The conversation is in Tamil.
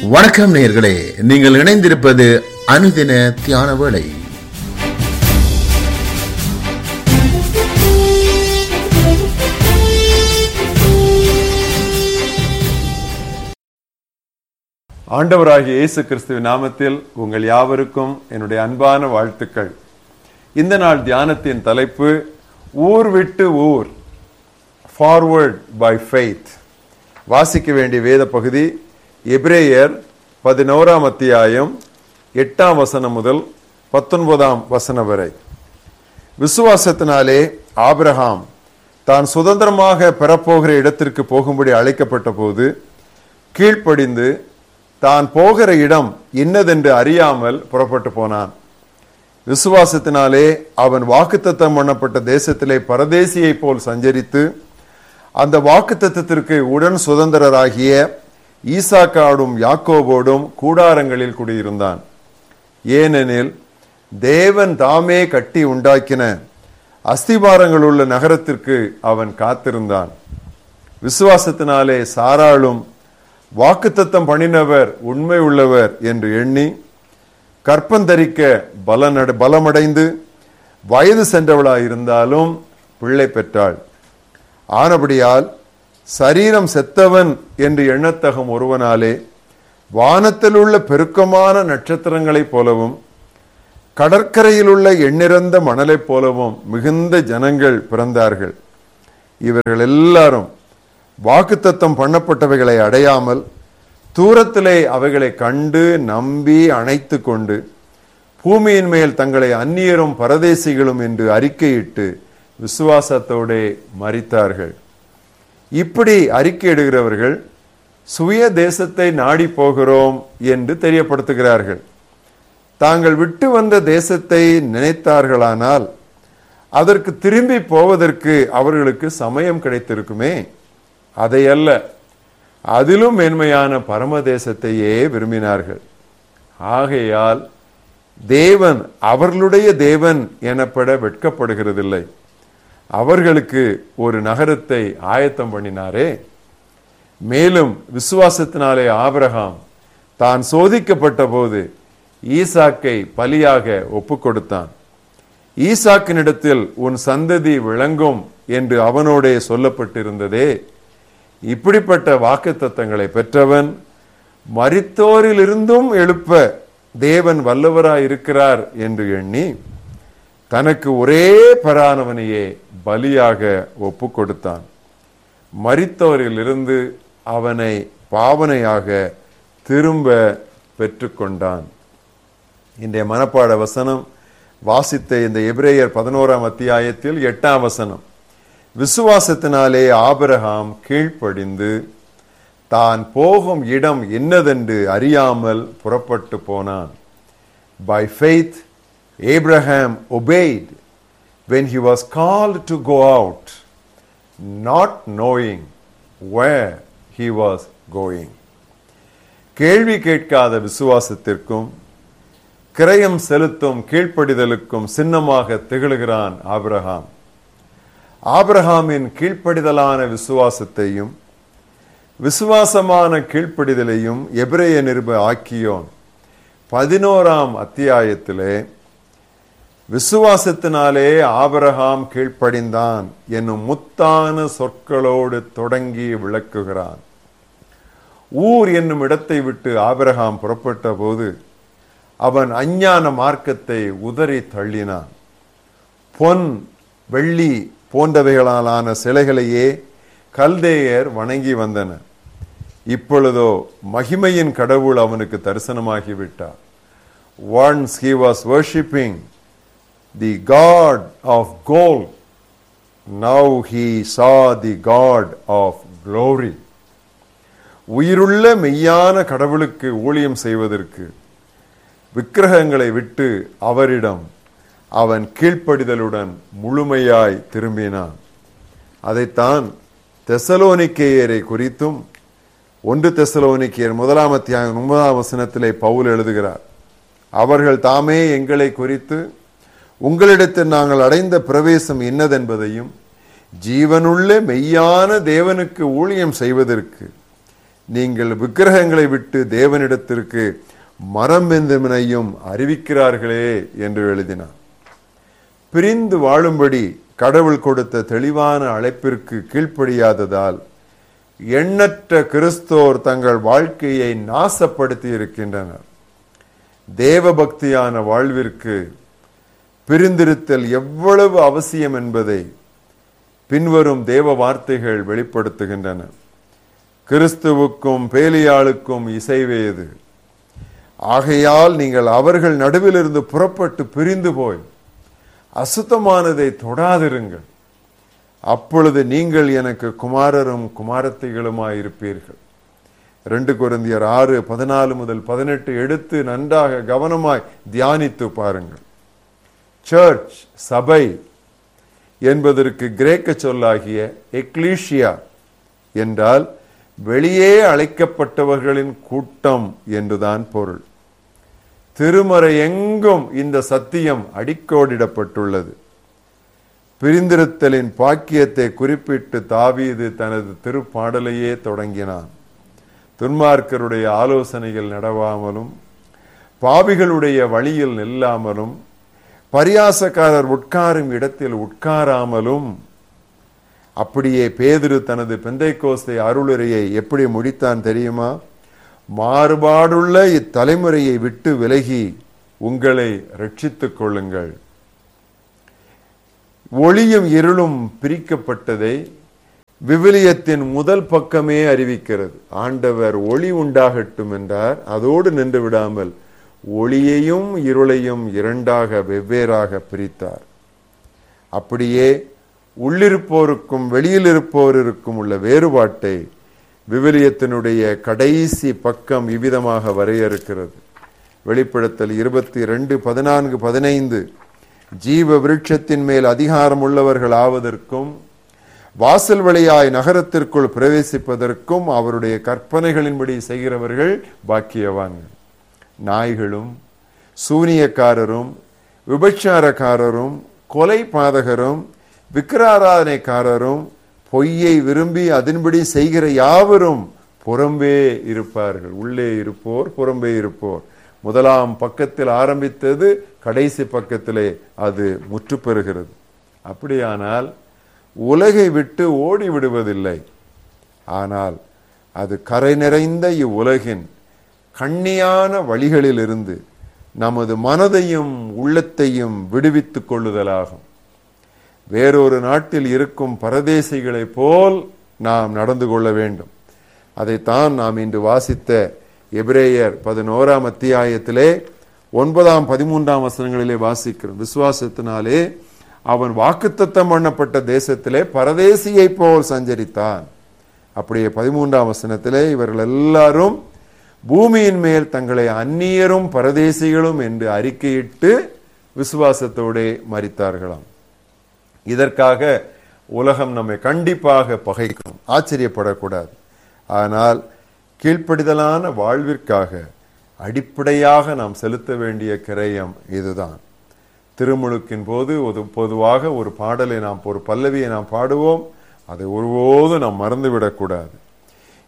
வணக்கம் நேயர்களே நீங்கள் இணைந்திருப்பது அனுதின தியான வேளை ஆண்டவராகிய இயேசு கிறிஸ்துவின் நாமத்தில் உங்கள் யாவருக்கும் என்னுடைய அன்பான வாழ்த்துக்கள் இந்த நாள் தியானத்தின் தலைப்பு ஊர் விட்டு ஊர் ஃபார்வர்ட் பை ஃபெய்த் வாசிக்க வேண்டிய வேத பகுதி எபிரேயர் பதினோராம் அத்தியாயம் எட்டாம் வசனம் முதல் பத்தொன்பதாம் வசனம் வரை விசுவாசத்தினாலே ஆபிரகாம் தான் சுதந்திரமாக பெறப்போகிற இடத்திற்கு போகும்படி அழைக்கப்பட்ட போது கீழ்ப்படிந்து தான் போகிற இடம் இன்னதென்று அறியாமல் புறப்பட்டு போனான் விசுவாசத்தினாலே அவன் வாக்குத்தத்தம் பண்ணப்பட்ட தேசத்திலே பரதேசியைப் போல் சஞ்சரித்து அந்த வாக்குத்தத்தத்திற்கு உடன் சுதந்திரராகிய ஈசாக்காடும் யாக்கோபோடும் கூடாரங்களில் குடியிருந்தான் ஏனெனில் தேவன் தாமே கட்டி உண்டாக்கின அஸ்திபாரங்கள் உள்ள நகரத்திற்கு அவன் காத்திருந்தான் விசுவாசத்தினாலே சாராளும் வாக்குத்தத்தம் பண்ணினவர் உண்மை உள்ளவர் என்று எண்ணி கற்பந்தரிக்க பலனட பலமடைந்து வயது சென்றவளாயிருந்தாலும் பிள்ளை பெற்றாள் ஆனபடியால் சரீரம் செத்தவன் என்று எண்ணத்தகும் ஒருவனாலே வானத்தில் உள்ள பெருக்கமான நட்சத்திரங்களைப் போலவும் கடற்கரையில் உள்ள எண்ணிறந்த மணலைப் போலவும் மிகுந்த ஜனங்கள் பிறந்தார்கள் இவர்கள் எல்லாரும் வாக்குத்தத்தம் பண்ணப்பட்டவைகளை அடையாமல் தூரத்திலே அவைகளை கண்டு நம்பி அணைத்து கொண்டு பூமியின் மேல் தங்களை அந்நியரும் பரதேசிகளும் என்று அறிக்கையிட்டு விசுவாசத்தோடே மறித்தார்கள் இப்படி அறிக்கையிடுகிறவர்கள் சுய தேசத்தை நாடி போகிறோம் என்று தெரியப்படுத்துகிறார்கள் தாங்கள் விட்டு வந்த தேசத்தை நினைத்தார்களானால் அதற்கு திரும்பி போவதற்கு அவர்களுக்கு சமயம் கிடைத்திருக்குமே அதை அல்ல அதிலும் மேன்மையான பரமதேசத்தையே விரும்பினார்கள் ஆகையால் தேவன் அவர்களுடைய தேவன் எனப்பட வெட்கப்படுகிறதில்லை அவர்களுக்கு ஒரு நகரத்தை ஆயத்தம் பண்ணினாரே மேலும் விசுவாசத்தினாலே ஆபிரகாம் தான் சோதிக்கப்பட்ட போது ஈசாக்கை பலியாக ஒப்பு கொடுத்தான் ஈசாக்கினிடத்தில் உன் சந்ததி விளங்கும் என்று அவனோடே சொல்லப்பட்டிருந்ததே இப்படிப்பட்ட வாக்கு தத்தங்களை பெற்றவன் மரித்தோரிலிருந்தும் எழுப்ப தேவன் வல்லவராய் இருக்கிறார் என்று எண்ணி தனக்கு ஒரே பரானவனையே பலியாக ஒப்பு கொடுத்தான் மரித்தோரிலிருந்து அவனை பாவனையாக திரும்ப பெற்றுக்கொண்டான் இன்றைய மனப்பாட வசனம் வாசித்த இந்த எபிரேயர் பதினோராம் அத்தியாயத்தில் எட்டாம் வசனம் விசுவாசத்தினாலே ஆபிரகாம் கீழ்ப்படிந்து தான் போகும் இடம் என்னதென்று அறியாமல் புறப்பட்டு போனான் by faith Abraham obeyed when he was called to go out not knowing where he was going கேள்வி கேட்காத விசுவாசத்திற்கும் கிரயம் செலுத்தும் கீழ்ப்படிதலுக்கும் சின்னமாக திகழ்கிறான் ஆபிரகாம் ஆபிரகாமின் கீழ்ப்படிதலான விசுவாசத்தையும் விசுவாசமான கீழ்ப்படிதலையும் எபிரேய நிருப ஆக்கியோன் பதினோராம் அத்தியாயத்திலே விசுவாசத்தினாலே ஆபிரகாம் கீழ்ப்படிந்தான் என்னும் முத்தான சொற்களோடு தொடங்கி விளக்குகிறான் ஊர் என்னும் இடத்தை விட்டு ஆபிரகாம் புறப்பட்ட போது அவன் அஞ்ஞான மார்க்கத்தை உதறி தள்ளினான் பொன் வெள்ளி போன்றவைகளாலான சிலைகளையே கல்தேயர் வணங்கி வந்தனர் இப்பொழுதோ மகிமையின் கடவுள் அவனுக்கு தரிசனமாகிவிட்டார் once he was worshipping the god of gold now he saw the god of glory உயிருள்ள மெய்யான கடவுளுக்கு ஊழியம் செய்வதற்கு விக்கிரகங்களை விட்டு அவரிடம் அவன் கீழ்ப்படிதலுடன் முழுமையாய் திரும்பினான் அதைத்தான் தெசலோனிக்கேயரை குறித்தும் ஒன்று தெசலோனிக்கேயர் முதலாம் அத்தியாயம் ஒன்பதாம் வசனத்திலே பவுல் எழுதுகிறார் அவர்கள் தாமே எங்களை குறித்து உங்களிடத்தில் நாங்கள் அடைந்த பிரவேசம் என்னதென்பதையும் ஜீவனுள்ள மெய்யான தேவனுக்கு ஊழியம் செய்வதற்கு நீங்கள் விக்கிரகங்களை விட்டு தேவனிடத்திற்கு மரம் வெந்தமனையும் அறிவிக்கிறார்களே என்று எழுதினார் பிரிந்து வாழும்படி கடவுள் கொடுத்த தெளிவான அழைப்பிற்கு கீழ்ப்படியாததால் எண்ணற்ற கிறிஸ்தோர் தங்கள் வாழ்க்கையை நாசப்படுத்தி இருக்கின்றனர் தேவபக்தியான வாழ்விற்கு பிரிந்திருத்தல் எவ்வளவு அவசியம் என்பதை பின்வரும் தேவ வார்த்தைகள் வெளிப்படுத்துகின்றன கிறிஸ்துவுக்கும் பேலியாளுக்கும் இசைவேது ஆகையால் நீங்கள் அவர்கள் நடுவிலிருந்து புறப்பட்டு பிரிந்து போய் அசுத்தமானதை தொடாதிருங்கள் அப்பொழுது நீங்கள் எனக்கு குமாரரும் குமாரத்திகளுமாயிருப்பீர்கள் ரெண்டு குருந்தியர் ஆறு பதினாலு முதல் பதினெட்டு எடுத்து நன்றாக கவனமாய் தியானித்து பாருங்கள் சர்ச் சபை என்பதற்கு கிரேக்க சொல்லாகிய எக்லீஷியா என்றால் வெளியே அழைக்கப்பட்டவர்களின் கூட்டம் என்றுதான் பொருள் திருமறை எங்கும் இந்த சத்தியம் அடிக்கோடிடப்பட்டுள்ளது பிரிந்திருத்தலின் பாக்கியத்தை குறிப்பிட்டு தாவீது தனது திருப்பாடலையே தொடங்கினான் துன்மார்க்கருடைய ஆலோசனைகள் நடவாமலும் பாவிகளுடைய வழியில் நில்லாமலும் பரியாசக்காரர் உட்காரும் இடத்தில் உட்காராமலும் அப்படியே பேதுரு தனது பெந்தைக்கோஸ்தை அருளுரையை எப்படி முடித்தான் தெரியுமா மாறுபாடுள்ள இத்தலைமுறையை விட்டு விலகி உங்களை ரட்சித்துக் கொள்ளுங்கள் ஒளியும் இருளும் பிரிக்கப்பட்டதை விவிலியத்தின் முதல் பக்கமே அறிவிக்கிறது ஆண்டவர் ஒளி உண்டாகட்டும் என்றார் அதோடு நின்று விடாமல் ஒளியையும் இருளையும் இரண்டாக வெவ்வேறாக பிரித்தார் அப்படியே உள்ளிருப்போருக்கும் வெளியில் இருப்போருக்கும் உள்ள வேறுபாட்டை விவிலியத்தினுடைய கடைசி பக்கம் இவ்விதமாக வரையறுக்கிறது வெளிப்படுத்தல் இருபத்தி ரெண்டு பதினான்கு பதினைந்து ஜீவ விருட்சத்தின் மேல் அதிகாரம் உள்ளவர்கள் ஆவதற்கும் வாசல் வழியாய் நகரத்திற்குள் பிரவேசிப்பதற்கும் அவருடைய கற்பனைகளின்படி செய்கிறவர்கள் பாக்கியவான்கள் நாய்களும் சூனியக்காரரும் விபச்சாரக்காரரும் கொலை பாதகரும் விக்கிராராதனைக்காரரும் பொய்யை விரும்பி அதன்படி செய்கிற யாவரும் புறம்பே இருப்பார்கள் உள்ளே இருப்போர் புறம்பே இருப்போர் முதலாம் பக்கத்தில் ஆரம்பித்தது கடைசி பக்கத்திலே அது முற்று பெறுகிறது அப்படியானால் உலகை விட்டு ஓடி விடுவதில்லை ஆனால் அது கரை நிறைந்த இவ்வுலகின் கண்ணியான வழிகளிலிருந்து நமது மனதையும் உள்ளத்தையும் விடுவித்துக் கொள்ளுதலாகும் வேறொரு நாட்டில் இருக்கும் பரதேசிகளைப் போல் நாம் நடந்து கொள்ள வேண்டும் அதைத்தான் நாம் இன்று வாசித்த எபிரேயர் பதினோராம் அத்தியாயத்திலே ஒன்பதாம் பதிமூன்றாம் வசனங்களிலே வாசிக்கிறோம் விசுவாசத்தினாலே அவன் வாக்குத்தத்தம் பண்ணப்பட்ட தேசத்திலே பரதேசியை போல் சஞ்சரித்தான் அப்படியே பதிமூன்றாம் வசனத்திலே இவர்கள் எல்லாரும் பூமியின் மேல் தங்களை அந்நியரும் பரதேசிகளும் என்று அறிக்கையிட்டு விசுவாசத்தோடே மறித்தார்களாம் இதற்காக உலகம் நம்மை கண்டிப்பாக பகைக்கும் ஆச்சரியப்படக்கூடாது ஆனால் கீழ்ப்படிதலான வாழ்விற்காக அடிப்படையாக நாம் செலுத்த வேண்டிய கிரயம் இதுதான் திருமுழுக்கின் போது ஒரு பொதுவாக ஒரு பாடலை நாம் ஒரு பல்லவியை நாம் பாடுவோம் அதை ஒருபோதும் நாம் மறந்துவிடக்கூடாது